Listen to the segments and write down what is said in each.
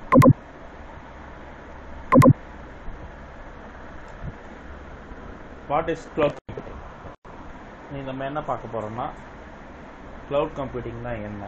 what is cloud computing நீ நம்ம என்ன பார்க்க போகிறோம்னா க்ளவுட் கம்ப்யூட்டிங்னா என்ன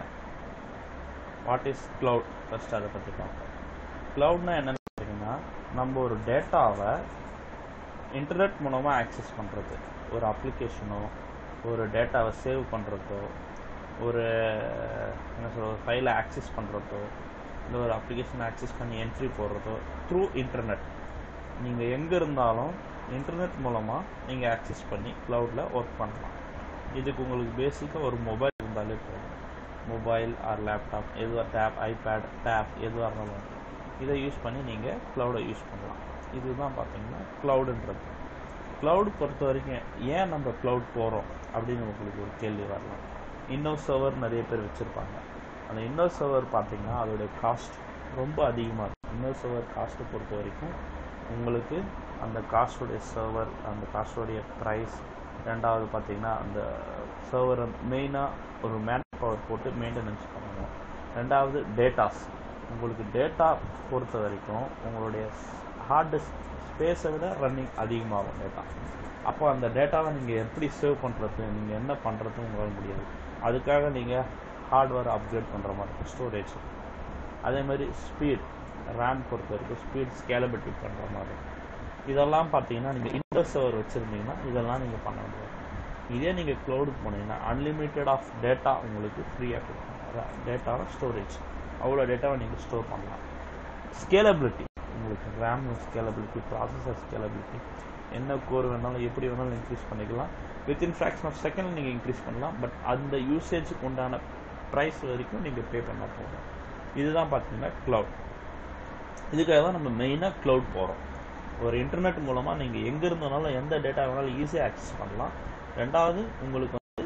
வாட் இஸ் க்ளவுட் ஃபர்ஸ்ட் அதை பற்றி பார்ப்போம் க்ளவுட்னா என்னன்னு பார்த்தீங்கன்னா நம்ம ஒரு டேட்டாவை இன்டர்நெட் மூலமாக ஆக்சஸ் பண்ணுறது ஒரு அப்ளிகேஷனோ ஒரு டேட்டாவை சேவ் பண்ணுறதோ ஒரு என்ன சொல்ற ஃபைலை ஆக்சஸ் பண்ணுறதோ இல்லை ஒரு அப்ளிகேஷனை ஆக்சஸ் பண்ணி என்ட்ரி போடுறதோ த்ரூ இன்டர்நெட் நீங்கள் எங்கே இருந்தாலும் இன்டர்நெட் மூலமாக நீங்கள் ஆக்சஸ் பண்ணி க்ளவுடில் ஒர்க் பண்ணலாம் இதுக்கு உங்களுக்கு பேசிக்காக ஒரு மொபைல் இருந்தாலே போதும் மொபைல் ஆர் லேப்டாப் எதுவாக டேப் ஐபேட் டேப் எதுவாக இருந்தாலும் இதை யூஸ் பண்ணி நீங்கள் க்ளவுடை யூஸ் பண்ணலாம் இதுதான் பார்த்தீங்கன்னா க்ளவுடுன்றது க்ளவுட் பொறுத்த வரைக்கும் ஏன் நம்ம க்ளவுட் போகிறோம் அப்படின்னு உங்களுக்கு ஒரு கேள்வி வரலாம் இன்னொரு சர்வர் நிறைய பேர் வச்சுருப்பாங்க அந்த இன்னொரு சர்வர் பார்த்தீங்கன்னா அதோடைய காஸ்ட் ரொம்ப அதிகமாக இருக்கும் இன்னொரு சர்வர் காஸ்ட்டை பொறுத்த வரைக்கும் உங்களுக்கு அந்த காஸ்டோடைய சர்வர் அந்த காஸ்டோடைய ப்ரைஸ் ரெண்டாவது பார்த்தீங்கன்னா அந்த சர்வரை மெயினாக ஒரு மேன் பவர் போட்டு மெயின்டெனன்ஸ் பண்ணணும் ரெண்டாவது டேட்டாஸ் உங்களுக்கு டேட்டா பொறுத்த வரைக்கும் உங்களுடைய ஹார்ட் டிஸ்க் ஸ்பேஸை விட ரன்னிங் அதிகமாகும் டேட்டா அப்போ அந்த டேட்டாவை நீங்கள் எப்படி சேவ் பண்ணுறது நீங்கள் என்ன பண்ணுறது உங்களால் முடியாது அதுக்காக நீங்கள் ஹார்ட்வேர் அப்கிரேட் பண்ணுற மாதிரி இருக்கும் ஸ்டோரேஜ் அதே மாதிரி ஸ்பீட் ரேம் பொறுத்த வரைக்கும் ஸ்பீட் ஸ்கேலபிலிட்டி பண்ணுற மாதிரி இதெல்லாம் பார்த்தீங்கன்னா நீங்கள் இன்டர் சர்வர் வச்சுருந்தீங்கன்னா இதெல்லாம் நீங்கள் பண்ண முடியாது இதே நீங்கள் க்ளவுடுக்கு போனீங்கன்னா அன்லிமிட்டெட் ஆஃப் டேட்டா உங்களுக்கு ஃப்ரீயாக கொடுப்பாங்க டேட்டாவை ஸ்டோரேஜ் அவ்வளோ டேட்டாவை நீங்கள் ஸ்டோர் பண்ணலாம் ஸ்கேலபிலிட்டி உங்களுக்கு ரேம் ஸ்கேலபிலிட்டி ப்ராசஸர் ஸ்கேலபிலிட்டி என்ன கோர் வேணாலும் எப்படி வேணாலும் இன்க்ரீஸ் பண்ணிக்கலாம் வித்தின் ஃப்ராக்ஷன் ஆஃப் செகண்ட் நீங்கள் இன்க்ரீஸ் பண்ணலாம் பட் அந்த யூசேஜுக்கு உண்டான ப்ரைஸ் வரைக்கும் நீங்கள் பே பண்ண போகும் இதுதான் பார்த்தீங்கன்னா க்ளவுட் இதுக்காக தான் நம்ம மெயினாக க்ளவுட் போகிறோம் ஒரு இன்டர்நெட் மூலமாக நீங்கள் எங்கே இருந்தாலும் எந்த டேட்டா வேணாலும் ஈஸியாக ஆக்சஸ் பண்ணலாம் ரெண்டாவது உங்களுக்கு வந்து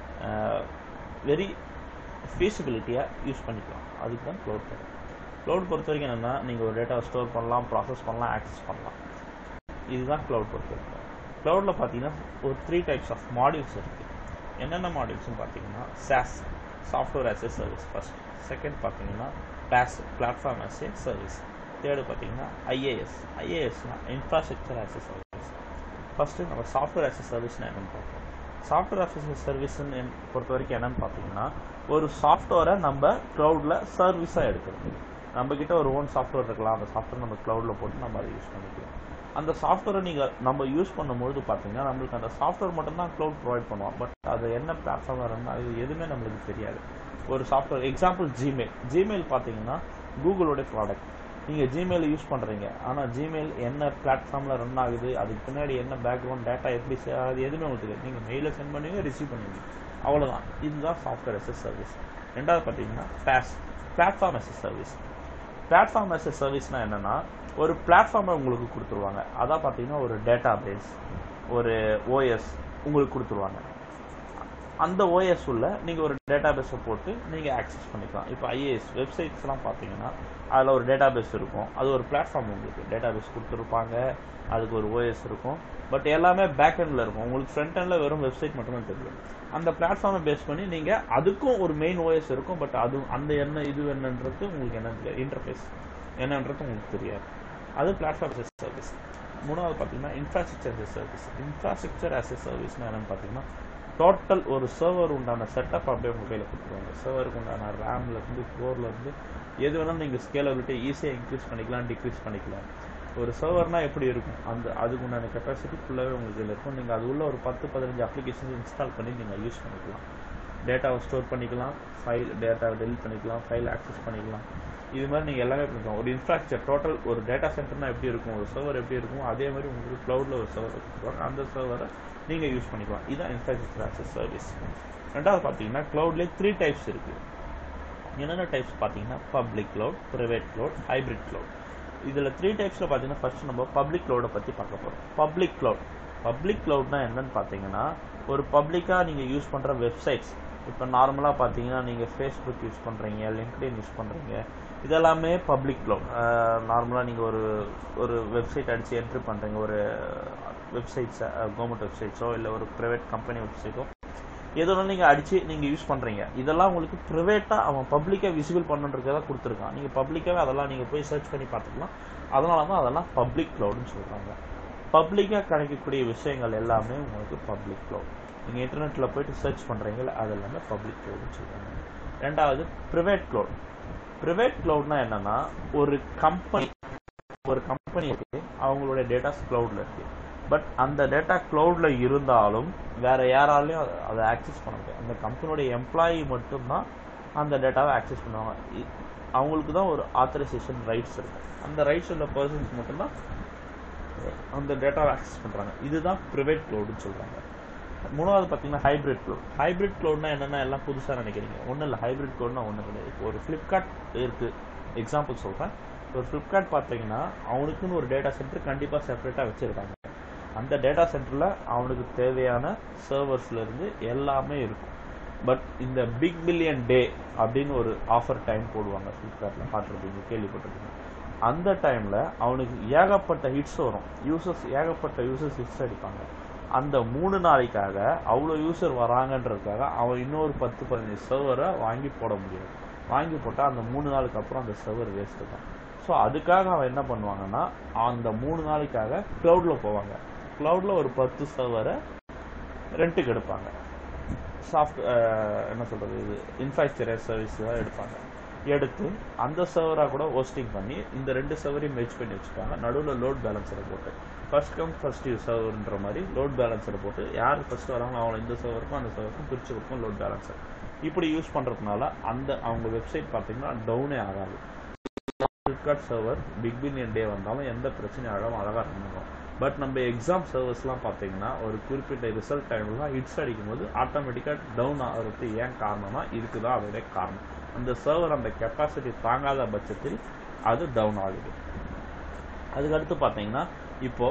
வெரி ஃபீஸிபிலிட்டியாக யூஸ் பண்ணிக்கலாம் அதுக்கு தான் க்ளவுட் போகிறோம் க்ளவுட் பொறுத்த வரைக்கும் என்னென்னா நீங்கள் ஒரு டேட்டாவை ஸ்டோர் பண்ணலாம் ப்ராசஸ் பண்ணலாம் ஆக்சஸ் பண்ணலாம் இதுதான் க்ளவுட் பொறுத்த வரைக்கும் க்ளவுடில் பார்த்தீங்கன்னா ஒரு த்ரீ டைப்ஸ் ஆஃப் மாடியூல்ஸ் இருக்குது என்னென்ன மாடியூல்ஸ்னு பார்த்தீங்கன்னா SaaS software as a service first second பார்த்தீங்கன்னா PaaS platform as a service third பார்த்தீங்கன்னா ஐஏஎஸ் ஐஏஎஸ்னா infrastructure as a service first நம்ம சாஃப்ட்வேர் ஆஸ் ஏ சர்வீஸ்னா என்னென்னு பார்ப்போம் சாஃப்ட்வேர் ஆஸ் ஏ சர்வீஸ்ன்னு பொறுத்த வரைக்கும் என்னென்னு பார்த்தீங்கன்னா ஒரு சாஃப்ட்வேரை நம்ம க்ளவுடில் சர்வீஸாக எடுக்கிறது நம்மக்கிட்ட ஒரு ஓன் சாஃப்ட்வேர் இருக்கலாம் அந்த சாஃப்ட்வேர் நம்ம க்ளவுடில் போட்டு நம்ம அதை யூஸ் பண்ணிக்கலாம் அந்த சாஃப்ட்வேரை நீங்கள் நம்ம யூஸ் பண்ணும்பொழுது பார்த்தீங்கன்னா நம்மளுக்கு அந்த சாஃப்ட்வேர் மட்டும்தான் க்ளவுட் ப்ரொவைட் பண்ணுவோம் பட் அது என்ன பிளாட்ஃபார்மில் இருந்தால் அது எதுவுமே நம்மளுக்கு தெரியாது ஒரு சாஃப்ட்வேர் எக்ஸாம்பிள் ஜிமெயில் ஜிமெயில் பார்த்தீங்கன்னா கூகுளோட ப்ராடக்ட் நீங்கள் ஜிமெயில் யூஸ் பண்ணுறீங்க ஆனால் ஜிமெயில் என்ன பிளாட்ஃபார்மில் ரன் ஆகுது அதுக்கு பின்னாடி என்ன பேக்ரவுண்ட் டேட்டா எப்படி சேவ் ஆகுது எதுவுமே உங்களுக்கு தெரியாது நீங்கள் மெயிலில் சென்ட் பண்ணுவீங்க ரிசீவ் பண்ணுவீங்க அவ்வளோதான் இதுதான் சாஃப்ட்வேர் எஸ் சர்வீஸ் ரெண்டாவது பார்த்தீங்கன்னா PaaS platform as service platform as சர்வீஸ்னால் என்னென்னா ஒரு பிளாட்ஃபார்மை உங்களுக்கு கொடுத்துருவாங்க அதான் பார்த்தீங்கன்னா ஒரு டேட்டா பேஸ் ஒரு ஓஎஸ் உங்களுக்கு கொடுத்துருவாங்க அந்த ஓஎஸ் உள்ள நீங்கள் ஒரு டேட்டா பேஸை போட்டு நீங்கள் ஆக்சஸ் பண்ணிக்கலாம் இப்போ ஐஏஎஸ் வெப்சைட்ஸ்லாம் பார்த்தீங்கன்னா அதில் ஒரு டேட்டா பேஸ் இருக்கும் அது ஒரு பிளாட்ஃபார்ம் உங்களுக்கு டேட்டா பேஸ் கொடுத்துருப்பாங்க அதுக்கு ஒரு ஓஎஸ் இருக்கும் பட் எல்லாமே பேக் எண்டில் இருக்கும் உங்களுக்கு ஃப்ரண்ட் எண்டில் வெறும் வெப்சைட் மட்டும்தான் தெரியும் அந்த பிளாட்ஃபார்மை பேஸ் பண்ணி நீங்கள் அதுக்கும் ஒரு மெயின் ஓஎஸ் இருக்கும் பட் அது அந்த என்ன இது என்னன்றது உங்களுக்கு என்ன தெரியாது இன்டர்ஃபேஸ் என்னன்றது உங்களுக்கு தெரியாது அது பிளாட்ஃபார்ம் எஸ் சர்வீஸ் மூணாவது பார்த்தீங்கன்னா infrastructure as service infrastructure as a சர்வீஸ்னா என்னென்னு பார்த்தீங்கன்னா டோட்டல் ஒரு சர்வர் உண்டான செட்டப் அப்படியே உங்கள் கையில் கொடுத்துருவாங்க சர்வருக்கு உண்டான ரேம்லேருந்து ஃப்ளோர்லேருந்து எது வேணாலும் நீங்கள் ஸ்கேலபிலிட்டி ஈஸியாக இன்க்ரீஸ் பண்ணிக்கலாம் டிக்ரீஸ் பண்ணிக்கலாம் ஒரு சர்வர்னால் எப்படி இருக்கும் அந்த அதுக்கு உண்டான கெப்பாசிட்டி ஃபுல்லாகவே உங்களுக்கு இதில் இருக்கும் நீங்கள் அது உள்ள ஒரு பத்து பதினஞ்சு அப்ளிகேஷன்ஸ் இன்ஸ்டால் பண்ணி நீங்கள் யூஸ் பண்ணிக்கலாம் டேட்டாவை ஸ்டோர் பண்ணிக்கலாம் ஃபைல் டேட்டாவை டெலிட் பண்ணிக்கலாம் ஃபைல் ஆக்சஸ் பண்ணிக்கலாம் இது மாதிரி நீங்கள் எல்லாமே பண்ணிக்கலாம் ஒரு இன்ஃப்ராஸ்ட்ரக்சர் டோட்டல் ஒரு டேட்டா சென்டர்னா எப்படி இருக்கும் ஒரு சர்வர் எப்படி இருக்கும் அதே மாதிரி உங்களுக்கு க்ளவுடில் ஒரு சர்வர் கொடுத்துருவாங்க அந்த சர்வரை நீங்கள் யூஸ் பண்ணிக்கலாம் இதுதான் இன்ஃப்ராஸ்ட்ரக்சர் ஆஸ் சர்வீஸ் ரெண்டாவது பார்த்தீங்கன்னா க்ளவுட்லேயே த்ரீ டைப்ஸ் இருக்குது என்னென்ன டைப்ஸ் பார்த்தீங்கன்னா public cloud private cloud hybrid cloud இதில் த்ரீ டைப்ஸில் பார்த்தீங்கன்னா ஃபர்ஸ்ட் நம்ம பப்ளிக் க்ளவுடை பற்றி பார்க்க போகிறோம் பப்ளிக் க்ளவுட் பப்ளிக் க்ளவுட்னா என்னன்னு பார்த்தீங்கன்னா ஒரு பப்ளிக்காக நீங்கள் யூஸ் பண்ணுற வெப்சைட்ஸ் இப்போ நார்மலாக பார்த்தீங்கன்னா நீங்கள் ஃபேஸ்புக் யூஸ் பண்ணுறீங்க லிங்க்டின் யூஸ் பண்ணுறீங்க இதெல்லாமே பப்ளிக் க்ளவுட் நார்மலாக நீங்கள் ஒரு ஒரு வெப்சைட் அடித்து என்ட்ரி பண்ணுறீங்க ஒரு வெப்சைட்ஸை கவர்மெண்ட் வெப்சைட்ஸோ இல்லை ஒரு ப்ரைவேட் கம்பெனி வெப்சைட்டோ எதனாலும் நீங்கள் அடித்து நீங்கள் யூஸ் பண்ணுறீங்க இதெல்லாம் உங்களுக்கு ப்ரைவேட்டாக அவன் பப்ளிக்காக விசிபிள் பண்ணுன்றதுக்காக கொடுத்துருக்கான் நீங்கள் பப்ளிக்காகவே அதெல்லாம் நீங்கள் போய் சர்ச் பண்ணி பார்த்துக்கலாம் அதனால தான் அதெல்லாம் பப்ளிக் க்ளவுட்னு சொல்கிறாங்க பப்ளிக்காக கிடைக்கக்கூடிய விஷயங்கள் எல்லாமே உங்களுக்கு பப்ளிக் க்ளவுட் நீங்கள் இன்டர்நெட்டில் போயிட்டு சர்ச் பண்ணுறீங்கள அது எல்லாமே பப்ளிக் க்ளவுட்னு சொல்கிறாங்க ரெண்டாவது ப்ரைவேட் க்ளவுட் ப்ரைவேட் க்ளவுட்னா என்னன்னா ஒரு கம்பெனி ஒரு கம்பெனி இருக்கு அவங்களுடைய டேட்டாஸ் க்ளவுட்ல இருக்கு பட் அந்த டேட்டா க்ளவுட்ல இருந்தாலும் வேற யாராலையும் அதை- அதை ஆக்சஸ் பண்ண முடியாது அந்த கம்பெனியோட எம்ப்ளாயி மட்டும்தான் அந்த டேட்டாவை ஆக்சஸ் பண்ணுவாங்க இ- அவங்களுக்கு தான் ஒரு ஆத்தரைசேஷன் ரைட்ஸ் இருக்கு அந்த ரைட்ஸ் உள்ள பர்சன்ஸ் மட்டும்தான் அந்த டேட்டாவை ஆக்சஸ் பண்றாங்க இதுதான் ப்ரைவேட் க்ளவுட்னு சொல்றாங்க மூணாவது பார்த்தீங்கன்னா ஹைபிரிட் க்ளவுட் ஹைபிரிட் க்ளவுட்னா என்னென்ன எல்லாம் புதுசாக நினைக்கிறீங்க ஒன்றும் இல்லை ஹைபிரிட் க்ளவுட்னா ஒன்றும் கிடையாது இப்போ ஒரு ஃப்ளிப்கார்ட் இருக்கு எக்ஸாம்பிள் சொல்கிறேன் ஒரு ஃப்ளிப்கார்ட் பார்த்தீங்கன்னா அவனுக்குன்னு ஒரு டேட்டா சென்டர் கண்டிப்பாக செப்பரேட்டாக வச்சுருக்காங்க அந்த டேட்டா சென்டரில் அவனுக்கு தேவையான சர்வர்ஸ்ல இருந்து எல்லாமே இருக்கும் பட் இந்த பிக் பில்லியன் டே அப்படின்னு ஒரு ஆஃபர் டைம் போடுவாங்க ஃப்ளிப்கார்ட்டில் பார்த்துருப்பீங்க கேள்விப்பட்டிருக்கீங்க அந்த டைமில் அவனுக்கு ஏகப்பட்ட ஹிட்ஸ் வரும் யூசர்ஸ் ஏகப்பட்ட யூசர்ஸ் ஹிட்ஸ் அடிப்பாங்க அந்த மூணு நாளைக்காக அவ்வளோ யூசர் வராங்கன்றதுக்காக அவன் இன்னொரு பத்து பதினஞ்சு சர்வரை வாங்கி போட முடியாது வாங்கி போட்டால் அந்த மூணு நாளுக்கு அப்புறம் அந்த சர்வர் வேஸ்ட்டு தான் ஸோ அதுக்காக அவன் என்ன பண்ணுவாங்கன்னா அந்த மூணு நாளைக்காக க்ளவுடில் போவாங்க க்ளவுடில் ஒரு பத்து சர்வரை ரெண்ட்டுக்கு எடுப்பாங்க சாஃப்ட் என்ன சொல்கிறது இது இன்ஃப்ராஸ்ட்ரக்சர் சர்வீஸ் தான் எடுப்பாங்க எடுத்து அந்த சர்வராக கூட ஹோஸ்டிங் பண்ணி இந்த ரெண்டு சர்வரையும் மெர்ஜ் பண்ணி வச்சுப்பாங்க நடுவில் லோட் பேலன்ஸரை போட்டு ஃபர்ஸ்ட் கம் ஃபர்ஸ்ட் யூ சர்வர்ன்ற மாதிரி லோட் பேலன்ஸரை போட்டு யார் ஃபர்ஸ்ட் வராங்களோ அவங்க இந்த சர்வருக்கும் அந்த சர்வருக்கும் பிரிச்சு கொடுக்கும் லோட் பேலன்ஸர் இப்படி யூஸ் பண்ணுறதுனால அந்த அவங்க வெப்சைட் பார்த்தீங்கன்னா டவுனே ஆகாது Flipkart server big billion day வந்தாலும் எந்த பிரச்சனையும் ஆகாமல் அழகாக ரன் ஆகும் பட் நம்ம எக்ஸாம் சர்வர்ஸ்லாம் பார்த்தீங்கன்னா ஒரு குறிப்பிட்ட ரிசல்ட் டைம்லாம் ஹிட்ஸ் அடிக்கும் போது ஆட்டோமேட்டிக்காக டவுன் ஆகிறதுக்கு ஏன் காரணம்னா இதுக்கு தான் அதோடைய காரணம் அந்த சர்வர் அந்த கெப்பாசிட்டி தாங்காத பட்சத்தில் அது டவுன் ஆகுது அதுக்கடுத்து பார்த்தீங்கன்னா இப்போ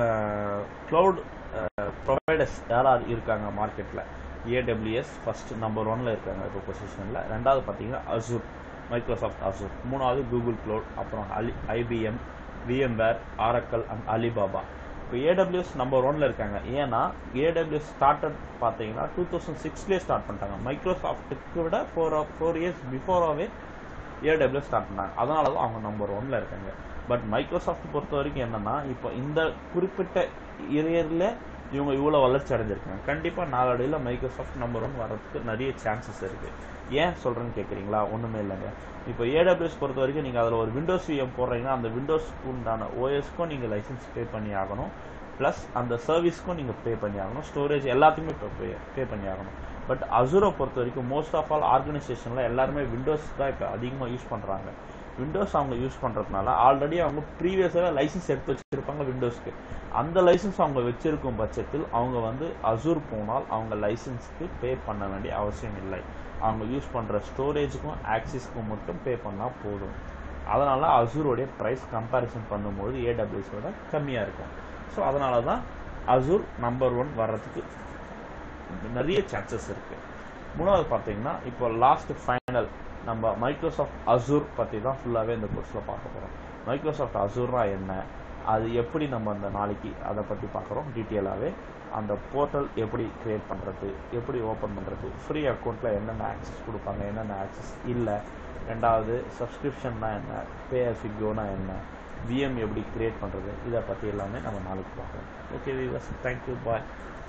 க்ளவுட் ப்ரொவைடர்ஸ் யாராவது இருக்காங்க மார்க்கெட்டில் ஏடபிள்யூஎஸ் ஃபர்ஸ்ட் நம்பர் ஒன்ல இருக்காங்க இப்போ பொசிஷனில் ரெண்டாவது பார்த்தீங்கன்னா அசூர் மைக்ரோசாஃப்ட் அசூர் மூணாவது கூகுள் க்ளவுட் அப்புறம் Ali IBM VMware Oracle and Alibaba இப்போ ஏடபிள்யூஎஸ் நம்பர் ஒன்ல இருக்காங்க ஏன்னா ஏடபிள்யூஎஸ் ஸ்டார்டட் பார்த்தீங்கன்னா டூ தௌசண்ட் சிக்ஸ்லேயே ஸ்டார்ட் பண்ணிட்டாங்க மைக்ரோசாஃப்ட்டுக்கு விட ஃபோர் ஃபோர் இயர்ஸ் பிஃபோராகவே ஏடபிள்யூஎஸ் ஸ்டார்ட் பண்ணாங்க அதனால தான் அவங்க நம்பர் ஒன்ல இருக்காங்க பட் மைக்ரோசாஃப்ட் பொறுத்த வரைக்கும் என்னன்னா இப்போ இந்த குறிப்பிட்ட இயரில் இவங்க இவ்வளோ வளர்ச்சி அடைஞ்சிருக்காங்க கண்டிப்பாக நாளடைவில் மைக்ரோசாஃப்ட் நம்பர் ஒன் வர்றதுக்கு நிறைய சான்சஸ் இருக்கு ஏன் சொல்றேன்னு கேட்குறீங்களா ஒன்றுமே இல்லைங்க இப்போ ஏடபிள்யூஎஸ் பொறுத்த வரைக்கும் நீங்கள் அதில் ஒரு விண்டோஸ் விஎம் போடுறீங்கன்னா அந்த விண்டோஸ்க்கு உண்டான ஓஎஸ்க்கும் நீங்கள் லைசன்ஸ் பே பண்ணி ஆகணும் ப்ளஸ் அந்த சர்வீஸ்க்கும் நீங்கள் பே பண்ணி ஆகணும் ஸ்டோரேஜ் எல்லாத்தையுமே பே பே பண்ணி ஆகணும் பட் அசூரை பொறுத்த வரைக்கும் மோஸ்ட் ஆஃப் ஆல் ஆர்கனைசேஷனில் எல்லாருமே விண்டோஸ் தான் இப்போ அதிகமாக யூஸ் பண்ணுறாங்க விண்டோஸ் அவங்க யூஸ் பண்ணுறதுனால ஆல்ரெடி அவங்க ப்ரீவியஸாக லைசன்ஸ் எடுத்து வச்சிருப்பாங்க விண்டோஸ்க்கு அந்த லைசன்ஸ் அவங்க வச்சிருக்கும் பட்சத்தில் அவங்க வந்து அசூர் போனால் அவங்க லைசன்ஸ்க்கு பே பண்ண வேண்டிய அவசியம் இல்லை அவங்க யூஸ் பண்ணுற ஸ்டோரேஜுக்கும் ஆக்சிஸ்க்கும் மட்டும் பே பண்ணால் போதும் அதனால அசூரோடைய ப்ரைஸ் கம்பேரிசன் பண்ணும்போது ஏடபிள்யூஸோட கம்மியாக இருக்கும் ஸோ அதனால தான் அசூர் நம்பர் ஒன் வர்றதுக்கு நிறைய சான்சஸ் இருக்கு மூணாவது பார்த்தீங்கன்னா இப்போ லாஸ்ட் ஃபைனல் நம்ம மைக்ரோசாஃப்ட் அசூர் பற்றி தான் ஃபுல்லாகவே இந்த கோர்ஸில் பார்க்க போகிறோம் மைக்ரோசாஃப்ட் அசூர்னா என்ன அது எப்படி நம்ம அந்த நாளைக்கு அதை பற்றி பார்க்குறோம் டீட்டெயிலாகவே அந்த போர்ட்டல் எப்படி கிரியேட் பண்ணுறது எப்படி ஓப்பன் பண்ணுறது ஃப்ரீ அக்கௌண்ட்டில் என்னென்ன ஆக்சஸ் கொடுப்பாங்க என்னென்ன ஆக்சஸ் இல்லை ரெண்டாவது சப்ஸ்கிரிப்ஷன்னா என்ன பே ஃபிகோனா என்ன விஎம் எப்படி கிரியேட் பண்ணுறது இதை பற்றி எல்லாமே நம்ம நாளைக்கு பார்க்கலாம் ஓகே விவஸ் தேங்க்யூ பாய்